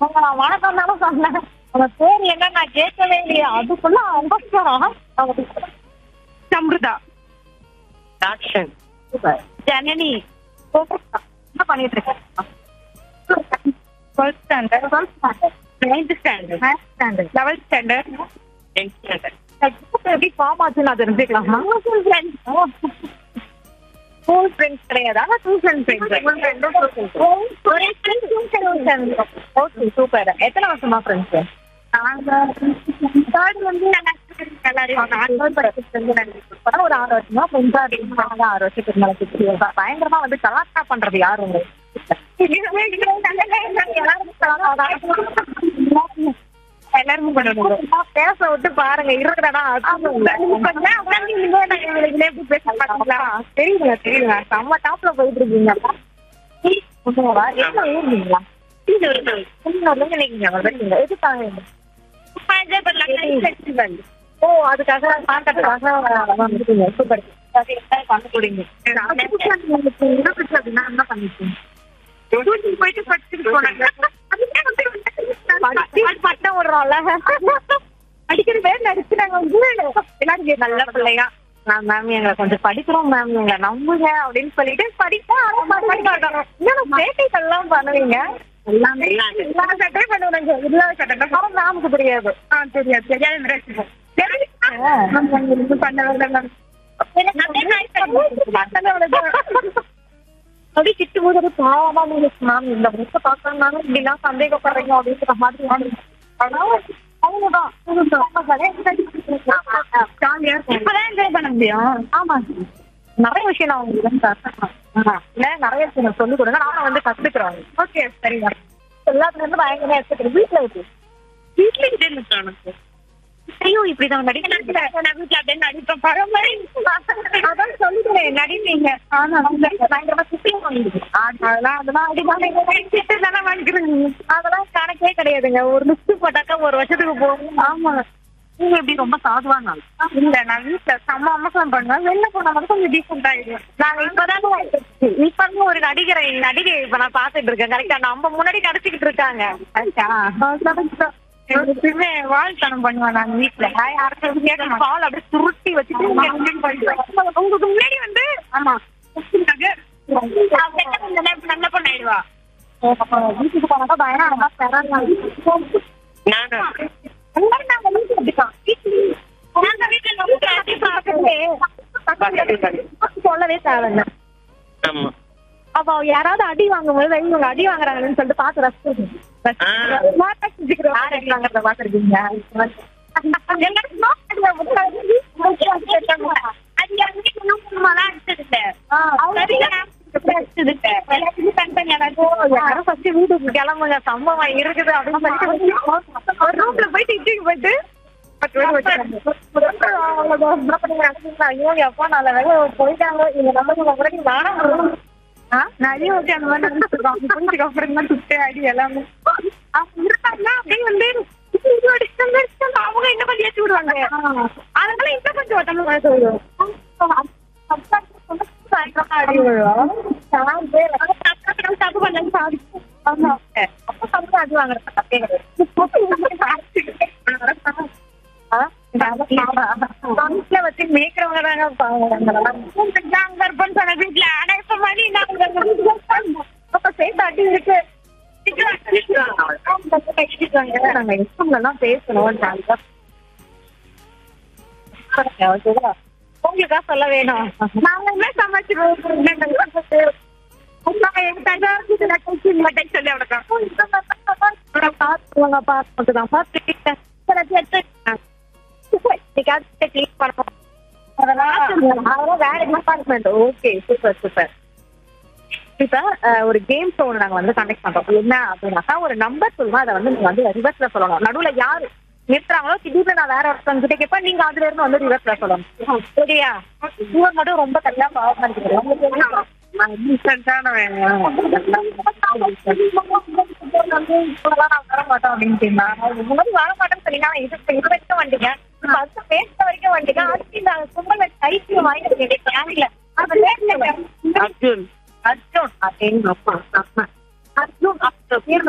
அவங்க நான் வணக்கம் தானே சொன்னேன் அவங்க பேர் என்ன நான் கேட்கவே இல்லையா அதுக்குள்ள அவசரம் அவங்க சம்ருதா டாக்ஷன் ஜனனி என்ன பண்ணிட்டு இருக்கேன் twelfth standard ninth standard standard eleventh standard tenth standard எப்படி ஃபார்ம் ஆச்சுன்னு நான் தெரிஞ்சுக்கலாமா ஸ்கூல் ஃப்ரெண்ட்ஸ் கிடையாது ஆனா டியூஷன் ஃப்ரெண்ட்ஸ் ஒரே டியூஷன் ஓகே சூப்பர் எத்தனை வருஷமா ஃப்ரெண்ட்ஸ் நாங்க தேர்ட் வந்து இப்பதான் ஒரு ஆறு வருஷமா ஃப்ரெண்ட்ஸா இருக்கீங்க ஆறு வருஷத்துக்கு மேல சுத்தி பயங்கரமா வந்து கலாட்டா பண்றது யாரு உங்களுக்கு எல்லாருமே பண்ணுவோம் பேச விட்டு பாருங்க இருக்கிறடா தெரியுங்க தெரியுங்க செம்ம டாப்ல போயிட்டு இருக்கீங்க உண்மையாவா? என்ன ஊருங்களா திருநெல்வேலியில நீங்க வந்துருக்கீங்க எதுக்காக ஓ அதுக்காக கான்டாக்டுக்காக வந்துருக்கீங்க சூப்பர் பண்ண கொடுங்க என்ன பண்ணிருக்கீங்க போயிட்டு படிச்சுட்டு போனாங்க படிச்சு பட்டம் விடுறோம்ல அடிக்கிற பேர் நடிச்சு நாங்க வந்து எல்லாரும் நல்ல பிள்ளையா மேம் மேம் எங்களை கொஞ்சம் படிக்கிறோம் மேம் எங்களை நம்புங்க அப்படின்னு சொல்லிட்டு படிக்க படிக்க பேட்டிகள்லாம் பண்ணுவீங்க எல்லாமே எல்லா சட்டையும் பண்ணுவாங்க இல்லாத சட்டை அவன் மேமுக்கு தெரியாது ஆ தெரியாது தெரியாத மாதிரி வச்சுப்போம் சரி நம்ம இருந்து பண்ண வேண்டாம் அப்படி திட்டு போது அது பாவமா இருந்துச்சு மேம் இந்த புக்க பாக்கறதுனால இப்படிலாம் சந்தேகப்படுறீங்க அப்படிங்கிற மாதிரி ஆனா அவங்கதான் ஜாலியா இருக்கும் இப்பதான் என்ஜாய் பண்ண முடியும் ஆமா நிறைய விஷயம் நான் உங்களுக்கு கத்துக்கிறேன் இல்ல நிறைய விஷயம் எனக்கு சொல்லிக் கொடுங்க நானும் வந்து கத்துக்கிறேன் ஓகே சரிங்க எல்லாத்துல இருந்து பயங்கரமா எடுத்துக்கிறேன் வீட்டுல இருக்கு வீட்ல இதே எனக்கு ஐயோ இப்படிதான் நடிக்கிறேன் நான் வீட்டுல அப்படியே நடிப்பேன் படம் மாதிரி அதான் சொல்லிக்கிறேன் நடிப்பீங்க ஆனா பயங்கரமா சுத்தியும் வாங்கிடுது அதெல்லாம் அதெல்லாம் அடிதான் தானே வாங்கிக்கிறேங்க அதெல்லாம் கணக்கே கிடையாதுங்க ஒரு லிஸ்ட் போட்டாக்கா ஒரு வருஷத்துக்கு போகும் ஆமா நீங்க எப்படி ரொம்ப சாதுவாங்க இல்ல நான் வீட்டுல செம்ம அமசம் பண்ணுவேன் வெளில போனா மட்டும் கொஞ்சம் டீசென்ட் ஆயிடுவேன் நாங்க இப்பதான் இப்ப இருந்து ஒரு நடிகரை நடிகை இப்ப நான் பாத்துட்டு இருக்கேன் கரெக்டா நம்ம முன்னாடி நடிச்சுக்கிட்டு இருக்காங்க எப்பயுமே வாழ்த்தனம் பண்ணுவேன் நாங்க வீட்டுல யாருக்கும் கேட்க மாட்டேன் பால் அப்படியே சுருட்டி வச்சுட்டு இங்க இங்க போயிடுவேன். உங்களுக்கு முன்னாடி வந்து ஆமா நல்ல பொண்ணு ஆயிடுவா வீட்டுக்கு போனாக்கா பயங்கரமா பெறாங்க. நானும் எல்லாரும் நாங்க வீட்டுல அப்படிதான். நாங்க வீட்டுல ரொம்ப சொல்லவே தேவையில்ல ஆமா அப்ப யாராவது அடி வாங்கும்போது இவங்க அடி வாங்குறாங்கன்னு சொல்லிட்டு பாத்து ரசிச்சிருக்கீங்க யார் அடி வாங்குறத பாத்துருக்கீங்க யாரும் first வீட்டுக்கு கிளம்புங்க சம்பவம் இருக்குது அப்படின்னு சொல்லிட்டு ஒரு ரூம்ல போயிட்டு இட்டுக்கு போயிட்டு பத்து பேர் வச்சுக்காங்க. அவ்வளவுதான். என்ன பண்ணீங்க? நடந்தீங்களா? ஐயோ, எப்பா, நல்ல வேளை போயிட்டாங்க. இவங்க நம்ம கூட நானும் ஆ, நிறைய ஓகே அந்த மாதிரி நடந்துருக்கோம் கொஞ்சம் அப்புறம் தான் சுட்டு அடி எல்லாமே அவங்க இருந்தாங்கன்னா அப்படியே வந்து இது அடிச்சு அடிச்சு அவங்க இன்னும் கொஞ்சம் ஏற்றி விடுவாங்க அதனால இன்னும் கொஞ்சம் ஒட்டணும் மாதிரி வரும் அடி விழும். நான் பேர் தப்பு பண்ண சாரி ஆமா. அப்ப சம்பளம் அடி வாங்குறது தப்பே கிடையாது. ஆ? வீட்டுல வச்சு மேய்க்கிறவங்க தாங்க பாவம் கர்ப்பம் சொன்ன வீட்டுல ஆனா இப்ப மாதிரி நாங்க அப்ப சேர்த்து அடி இருக்கு நாங்க எக்ஸாம்ல எல்லாம் பேசணும் ஜாலியா உங்களுக்கா சொல்ல வேணும் நாங்க என்ன சமைச்சிருவோம் நாங்க எங்க தங்க மட்டும் சொல்லி அவ்வளோதான் பாத்துவாங்க பார்த்து தான் பார்த்து ஓகே சூப்பர் சூப்பர் இப்ப அஹ், ஒரு கேம் ஷோ நாங்க வந்து கண்டக்ட் பண்றோம் என்ன அப்படின்னாக்கா ஒரு நம்பர் சொல்லுவோம் அதை வந்து நீங்க வந்து ரிவர்ஸ்ல சொல்லணும் நடுவுல யாரு நிறுத்துறாங்களோ திடீர்னு நான் வேற ஒருத்தவங்க கிட்ட கேட்பேன் நீங்க அதுல இருந்து வந்து ரிவர்ஸ்ல சொல்லணும் சரியா இவர் மட்டும் ரொம்ப தனியா பாவம் பண்ணிக்கிறோம் முன்னாடி வர மாட்டேன்னு சொன்னீங்கன்னா இது இது வரைக்கும் வந்தீங்க ஃபர்ஸ்ட் பேச வரைக்கும் வந்தீங்க அடுத்து இந்த கும்பல் ஐஸ்கிரீம் வாங்கிட்டு கேட்டீங்க அர்ஜுன் அர்ஜுன் அப்படின்னு அர்ஜுன்